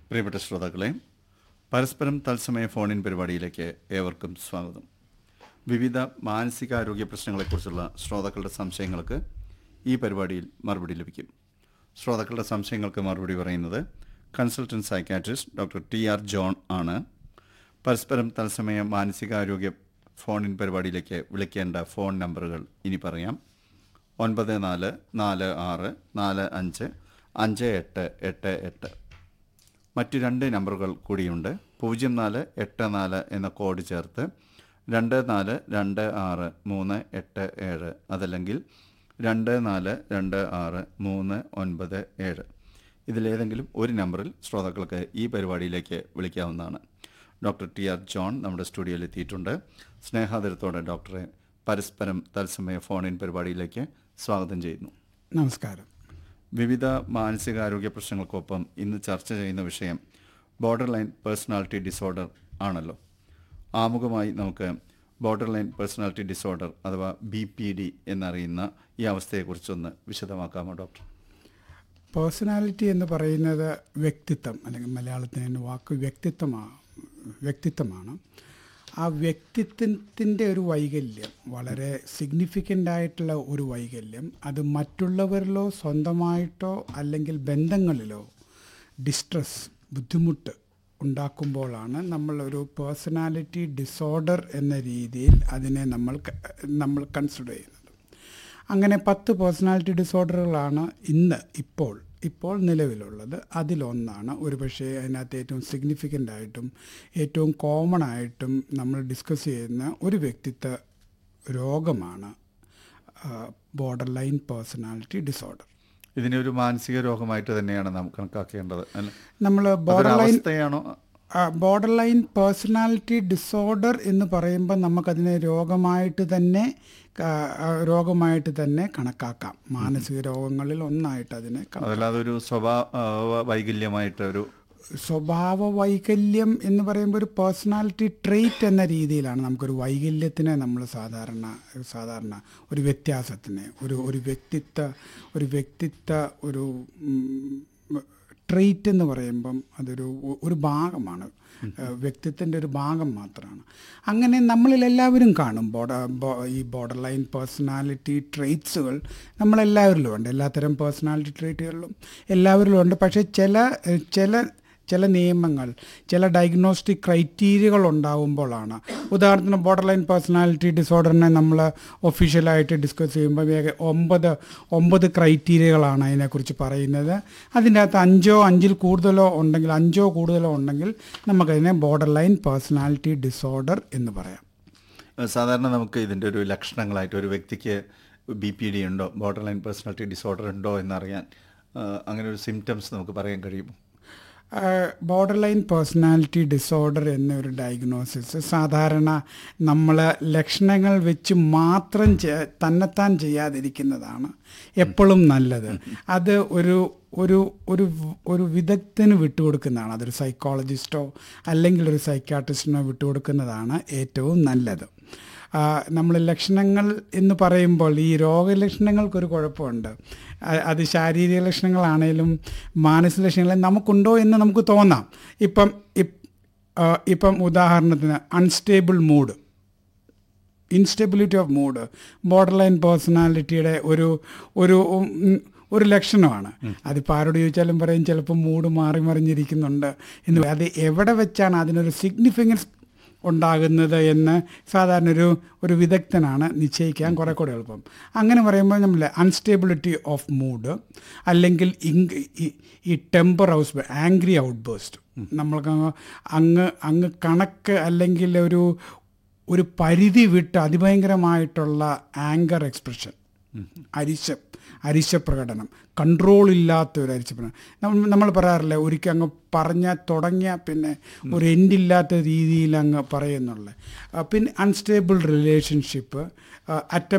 പ്രിയപ്പെട്ട ശ്രോതാക്കളെ പരസ്പരം തത്സമയ ഫോണിൻ പരിപാടിയിലേക്ക് ഏവർക്കും സ്വാഗതം വിവിധ മാനസികാരോഗ്യ പ്രശ്നങ്ങളെക്കുറിച്ചുള്ള ശ്രോതാക്കളുടെ സംശയങ്ങൾക്ക് ഈ പരിപാടിയിൽ മറുപടി ലഭിക്കും ശ്രോതാക്കളുടെ സംശയങ്ങൾക്ക് മറുപടി പറയുന്നത് consultant psychiatrist doctor T R John ആണ് പരസ്പരം തത്സമയ മാനസികാരോഗ്യ ഫോണിൻ പരിപാടിയിലേക്ക് വിളിക്കേണ്ട ഫോൺ നമ്പറുകൾ ഇനി പറയാം ഒൻപത് നാല് നാല് ആറ് നാല് അഞ്ച് അഞ്ച് എട്ട് എട്ട് എട്ട് മറ്റു രണ്ട് നമ്പറുകൾ കൂടിയുണ്ട് പൂജ്യം നാല് എട്ട് നാല് എന്ന കോഡ് ചേർത്ത് രണ്ട് നാല് രണ്ട് ആറ് മൂന്ന് എട്ട് ഏഴ് അതല്ലെങ്കിൽ രണ്ട് നാല് രണ്ട് ആറ് മൂന്ന് ഒൻപത് ഏഴ് ഇതിലേതെങ്കിലും ഒരു നമ്പറിൽ ശ്രോതാക്കൾക്ക് ഈ പരിപാടിയിലേക്ക് വിളിക്കാവുന്നതാണ് ഡോക്ടർ ടി ആർ ജോൺ നമ്മുടെ സ്റ്റുഡിയോയിൽ എത്തിയിട്ടുണ്ട് സ്നേഹാദരത്തോടെ ഡോക്ടറെ പരസ്പരം തത്സമയ ഫോൺ ഇൻ പരിപാടിയിലേക്ക് സ്വാഗതം ചെയ്യുന്നു നമസ്കാരം വിവിധ മാനസികാരോഗ്യ പ്രശ്നങ്ങൾക്കൊപ്പം ഇന്ന് ചർച്ച ചെയ്യുന്ന വിഷയം ബോർഡർ ലൈൻ പേഴ്സണാലിറ്റി ഡിസോർഡർ ആണല്ലോ ആമുഖമായി നമുക്ക് ബോർഡർ ലൈൻ പേഴ്സണാലിറ്റി ഡിസോർഡർ അഥവാ ബി പി ഡി എന്നറിയുന്ന ഈ അവസ്ഥയെക്കുറിച്ചൊന്ന് വിശദമാക്കാമോ ഡോക്ടർ പേഴ്സണാലിറ്റി എന്ന് പറയുന്നത് വ്യക്തിത്വം അല്ലെങ്കിൽ മലയാളത്തിന് തന്നെ വാക്ക് വ്യക്തിത്വമാണ് വ്യക്തിത്വമാണ് ആ വ്യക്തിത്വത്തിൻ്റെ ഒരു വൈകല്യം വളരെ സിഗ്നിഫിക്കൻ്റ് ആയിട്ടുള്ള ഒരു വൈകല്യം അത് മറ്റുള്ളവരിലോ സ്വന്തമായിട്ടോ അല്ലെങ്കിൽ ബന്ധങ്ങളിലോ ഡിസ്ട്രസ് ബുദ്ധിമുട്ട് ഉണ്ടാക്കുമ്പോഴാണ് നമ്മൾ ഒരു പേഴ്സണാലിറ്റി ഡിസോർഡർ എന്ന രീതിയിൽ അതിനെ നമ്മൾ ക- നമ്മൾ കൺസിഡർ ചെയ്യുന്നത് അങ്ങനെ പത്ത് പേഴ്സണാലിറ്റി ഡിസോർഡറുകളാണ് ഇന്ന് ഇപ്പോൾ ഇപ്പോൾ നിലവിലുള്ളത് അതിലൊന്നാണ് ഒരുപക്ഷെ അതിനകത്ത് ഏറ്റവും സിഗ്നിഫിക്കൻ്റ് ആയിട്ടും ഏറ്റവും കോമൺ ആയിട്ടും നമ്മൾ ഡിസ്കസ് ചെയ്യുന്ന ഒരു വ്യക്തിത്വ രോഗമാണ് ബോർഡർ ലൈൻ പേഴ്സണാലിറ്റി ഡിസോർഡർ ഇതിനെ ഒരു മാനസിക രോഗമായിട്ട് തന്നെയാണ് നാം കണക്കാക്കേണ്ടത് അല്ല നമ്മൾ അതൊരു ബോർഡർ ലൈൻ അവസ്ഥയാണോ ബോർഡർ ലൈൻ പേഴ്സണാലിറ്റി ഡിസോർഡർ എന്ന് പറയുമ്പോൾ നമുക്കതിനെ രോഗമായിട്ട് തന്നെ ആ, ആ, രോഗമായിട്ട് തന്നെ കണക്കാക്കാം മാനസിക രോഗങ്ങളിൽ ഒന്നായിട്ട് അതിനെ കണ- അതല്ലാതെ ഒരു സ്വഭാവ വൈകല്യമായിട്ട് ഒരു സ്വഭാവ വൈകല്യം എന്ന് പറയുമ്പോൾ ഒരു പേഴ്സണാലിറ്റി ട്രെയ്റ്റ് എന്ന രീതിയിലാണ് നമുക്കൊരു വൈകല്യത്തിനെ നമ്മൾ സാധാരണ സാധാരണ ഒരു വ്യത്യാസത്തിനെ ഒരു ഒരു വ്യക്തിത്വ ഒരു വ്യക്തിത്വ ഒരു ട്രെയ്റ്റ് എന്ന് പറയുമ്പം അതൊരു ഒ- ഒരു ഭാഗമാണ് വ്യക്തിത്വത്തിൻ്റെ ഒരു ഭാഗം മാത്രമാണ് അങ്ങനെ നമ്മളിൽ എല്ലാവരും കാണും ബോർഡർ ഈ ബോർഡർ ലൈൻ പേഴ്സണാലിറ്റി ട്രെയ്റ്റ്സുകൾ നമ്മളെല്ലാവരിലും ഉണ്ട് എല്ലാത്തരം പേഴ്സണാലിറ്റി ട്രെയ്റ്റുകളിലും എല്ലാവരിലും ഉണ്ട് പക്ഷേ ചില ഏഹ്, ചില ചില നിയമങ്ങൾ ചില ഡയഗ്നോസ്റ്റിക് ക്രൈറ്റീരിയകൾ ഉണ്ടാവുമ്പോഴാണ് ഉദാഹരണത്തിന് ബോർഡർ ലൈൻ പേഴ്സണാലിറ്റി ഡിസോർഡറിനെ നമ്മൾ ഒഫീഷ്യലായിട്ട് ഡിസ്കസ് ചെയ്യുമ്പോൾ ഏക- ഒമ്പത് ഒമ്പത് ക്രൈറ്റീരിയകളാണ് അതിനെക്കുറിച്ച് പറയുന്നത് അതിൻ്റെ അകത്ത് അഞ്ചോ അഞ്ചിൽ കൂടുതലോ ഉണ്ടെങ്കിൽ അഞ്ചോ കൂടുതലോ ഉണ്ടെങ്കിൽ നമുക്കതിനെ ബോർഡർ ലൈൻ പേഴ്സണാലിറ്റി ഡിസോർഡർ എന്ന് പറയാം ഏഹ് സാധാരണ നമുക്ക് ഇതിൻ്റെ ഒരു ലക്ഷണങ്ങളായിട്ട് ഒരു വ്യക്തിക്ക് ബി പി ഡി ഉണ്ടോ ബോർഡർ ലൈൻ പേഴ്സണാലിറ്റി ഡിസോർഡർ ഉണ്ടോ എന്നറിയാൻ ഏഹ് അങ്ങനെ ഒരു സിംറ്റംസ് നമുക്ക് പറയാൻ കഴിയുമോ ബോർഡർ ലൈൻ പേഴ്സണാലിറ്റി ഡിസോർഡർ എന്നൊരു ഡയഗ്നോസിസ് സാധാരണ നമ്മൾ ലക്ഷണങ്ങൾ വെച്ച് മാത്രം ചെ- തന്നെത്താൻ ചെയ്യാതിരിക്കുന്നതാണ് എപ്പോഴും നല്ലത് അത് ഒരു ഒരു ഒരു ഒരു വിദഗ്ധന് വിട്ടുകൊടുക്കുന്നതാണ് അതൊരു സൈക്കോളജിസ്റ്റോ അല്ലെങ്കിൽ ഒരു സൈക്കാട്രിസ്റ്റിനോ വിട്ടുകൊടുക്കുന്നതാണ് ഏറ്റവും നല്ലത് നമ്മൾ ലക്ഷണങ്ങൾ എന്ന് പറയുമ്പോൾ ഈ രോഗലക്ഷണങ്ങൾക്കൊരു കുഴപ്പമുണ്ട് അ- അത് ശാരീരിക ലക്ഷണങ്ങളാണേലും മാനസിക ലക്ഷണങ്ങൾ നമുക്കുണ്ടോ എന്ന് നമുക്ക് തോന്നാം ഇപ്പം ഇപ്- ആ, ഇപ്പം ഉദാഹരണത്തിന് unstable mood instability of mood borderline പേഴ്സണാലിറ്റിയുടെ ഒരു ഒരു ഉം, ഒരു ലക്ഷണമാണ് അതിപ്പോൾ ആരോട് ചോദിച്ചാലും പറയും ചിലപ്പോൾ മൂഡ് മാറി മറിഞ്ഞിരിക്കുന്നുണ്ട് എന്ന് പറയും. അത് എവിടെ വെച്ചാണ് അതിനൊരു സിഗ്നിഫിക്കൻസ് ഉണ്ടാകുന്നത് എന്ന് സാധാരണ ഒരു ഒരു വിദഗ്ധനാണ് നിശ്ചയിക്കാൻ കുറെ കൂടെ എളുപ്പം അങ്ങനെ പറയുമ്പോൾ നമ്മൾ അൺസ്റ്റേബിലിറ്റി ഓഫ് മൂഡ് അല്ലെങ്കിൽ ഇങ് ഈ- ഈ temper house angry outburst നമ്മൾക്ക് അങ്ങ് അങ്ങ് അങ്ങ് കണക്ക് അല്ലെങ്കിൽ ഒരു ഒരു പരിധി വിട്ട് അതിഭയങ്കരമായിട്ടുള്ള ആങ്കർ എക്സ്പ്രഷൻ അരിശ അരിശ പ്രകടനം കൺട്രോൾ ഇല്ലാത്ത ഒരു അരിശ പ്രകടനം നമ്മൾ നമ്മൾ പറയാറില്ലേ ഒരിക്കൽ അങ്ങ് പറഞ്ഞാൽ തുടങ്ങിയാൽ പിന്നെ ഒരു എൻഡില്ലാത്ത രീതിയിൽ അങ്ങ് പറയുന്നുള്ള പിന്നെ അൺസ്റ്റേബിൾ റിലേഷൻഷിപ്പ് അറ്റ